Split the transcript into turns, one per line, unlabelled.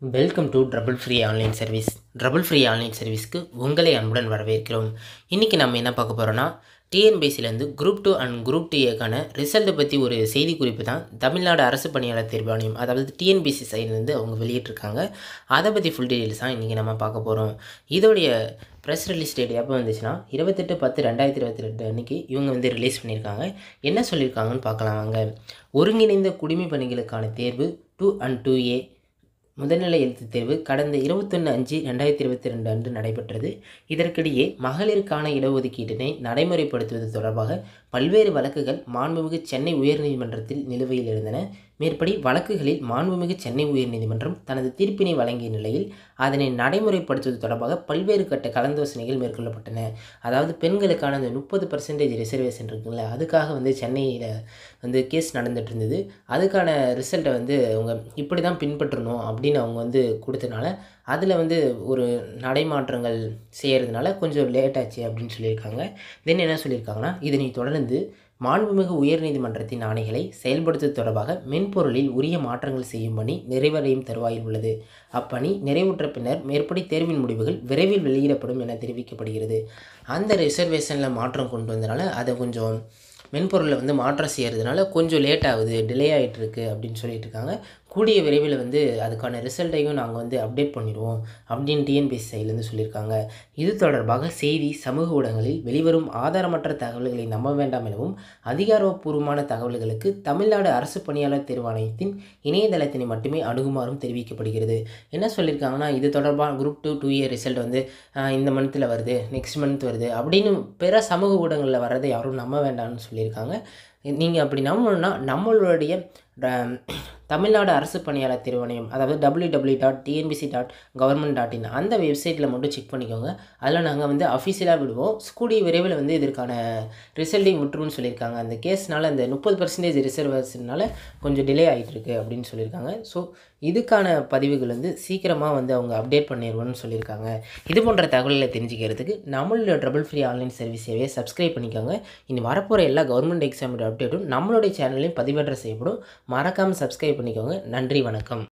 welcome to trouble free online service trouble free online சர்வீஸ்க்கு உங்களை அன்புடன் வரவேற்கிறோம் இன்றைக்கி நம்ம என்ன பார்க்க போகிறோன்னா டிஎன்பிசிலேருந்து குரூப் டூ அண்ட் குரூப் டிஏக்கான ரிசல்ட்டை பற்றி ஒரு செய்தி குறிப்பு தான் தமிழ்நாடு அரசு பணியாளர் தேர்வாணையம் அதாவது டிஎன்பிசி சைட்லேருந்து அவங்க வெளியிட்டிருக்காங்க அதை பற்றி ஃபுல் டீட்டெயில்ஸ் தான் இன்றைக்கி நம்ம பார்க்க போகிறோம் இதோடைய ப்ரெஸ் ரிலீஸ் டேட் எப்போ வந்துச்சுன்னா இருபத்தெட்டு பத்து ரெண்டாயிரத்தி இருபத்தி ரெண்டு அன்றைக்கி இவங்க வந்து ரிலீஸ் பண்ணியிருக்காங்க என்ன சொல்லியிருக்காங்கன்னு பார்க்கலாம் வாங்க ஒருங்கிணைந்த குடிமை பணிகளுக்கான தேர்வு டூ அண்ட் டூ ஏ முதல்நிலை எழுத்துத் தேர்வு கடந்த இருபத்தொன்று அஞ்சு ரெண்டாயிரத்தி இருபத்தி ரெண்டு அன்று நடைபெற்றது இதற்கிடையே மகளிருக்கான இடஒதுக்கீட்டினை நடைமுறைப்படுத்துவது தொடர்பாக பல்வேறு வழக்குகள் மாண்புமிகு சென்னை உயர்நீதிமன்றத்தில் நிலுவையில் இருந்தன மேற்படி வழக்குகளில் மாண்புமிகு சென்னை உயர்நீதிமன்றம் தனது தீர்ப்பினை வழங்கிய நிலையில் அதனை நடைமுறைப்படுத்துவது தொடர்பாக பல்வேறு கட்ட கலந்தாலோசனைகள் மேற்கொள்ளப்பட்டன அதாவது பெண்களுக்கான அந்த முப்பது பர்சன்டேஜ் ரிசர்வேஷன் இருக்குங்களே அதுக்காக வந்து சென்னையில் வந்து கேஸ் நடந்துட்டு இருந்தது அதுக்கான ரிசல்ட்டை வந்து அவங்க இப்படி தான் பின்பற்றணும் அப்படின்னு அவங்க வந்து கொடுத்தனால அதில் வந்து ஒரு நடைமாற்றங்கள் செய்கிறதுனால கொஞ்சம் லேட் ஆச்சு அப்படின்னு சொல்லியிருக்காங்க தென் என்ன சொல்லியிருக்காங்கன்னா இதனை தொடர்ந்து மாண்புமிகு உயர்நீதிமன்றத்தின் ஆணைகளை செயல்படுத்துவது தொடர்பாக மென்பொருளில் உரிய மாற்றங்கள் செய்யும் பணி நிறைவடையும் தருவாயில் உள்ளது அப்பணி நிறைவுற்ற பின்னர் மேற்படி தேர்வின் முடிவுகள் விரைவில் வெளியிடப்படும் என தெரிவிக்கப்படுகிறது அந்த ரிசர்வேஷனில் மாற்றம் கொண்டு வந்தனால அதை கொஞ்சம் மென்பொருளில் வந்து மாற்றம் செய்கிறதுனால கொஞ்சம் லேட் ஆகுது டிலே ஆகிட்டு இருக்கு அப்படின்னு சொல்லிட்டு இருக்காங்க கூடிய விரைவில் வந்து அதுக்கான ரிசல்ட்டையும் நாங்கள் வந்து அப்டேட் பண்ணிடுவோம் அப்படின்னு டிஎன்பிஎஸ் சைட்லேருந்து சொல்லியிருக்காங்க இது தொடர்பாக செய்தி சமூக ஊடகங்களில் வெளிவரும் ஆதாரமற்ற தகவல்களை நம்ப வேண்டாம் எனவும் அதிகாரப்பூர்வமான தகவல்களுக்கு தமிழ்நாடு அரசு பணியாளர் தேர்வாணையத்தின் இணையதளத்தினை மட்டுமே அணுகுமாறும் தெரிவிக்கப்படுகிறது என்ன சொல்லியிருக்காங்கன்னா இது தொடர்பாக group two two year result வந்து ஆஹ், இந்த மந்த்தில் வருது நெக்ஸ்ட் மந்த் வருது அப்படின்னு பிற சமூக ஊடகங்களில் வர்றதை யாரும் நம்ப வேண்டாம்னு சொல்லியிருக்காங்க நீங்கள் அப்படி நம்பணும்னா நம்மளுடைய ட- தமிழ்நாடு அரசு பணியாளர் தேர்வாணையம் அதாவது W W dot TNPSC dot government dot in அந்த வெப்சைட்டில் மட்டும் செக் பண்ணிக்கோங்க அதில் நாங்கள் வந்து அஃபிஷியலாக விடுவோம் கூடிய விரைவில் வந்து இதற்கான ரிசல்ட்டையும் விட்டுருன்னு சொல்லியிருக்காங்க அந்த கேஸ்னால அந்த முப்பது பர்சன்டேஜ் ரிசர்வேஷனால கொஞ்சம் டிலே ஆகிட்டு இருக்கு அப்படின்னு சொல்லியிருக்காங்க ஸோ இதுக்கான பதிவுகள் வந்து சீக்கிரமாக வந்து அவங்க அப்டேட் பண்ணிடுவோம்னு சொல்லியிருக்காங்க இது போன்ற தகவல்களை தெரிஞ்சுக்கிறதுக்கு நம்மளோட ட்ரபிள் ஃப்ரீ ஆன்லைன் சர்வீஸையே சப்ஸ்கிரைப் பண்ணிக்கோங்க இனி வரப்போகிற எல்லா கவர்மெண்ட் எக்ஸாமோட அப்டேட்டும் நம்மளுடைய சேனல்லையும் பதிவேற்ற செய்யப்படும் மறக்காமல் சப்ஸ்கிரைப் பண்ணிக்கோங்க நன்றி வணக்கம்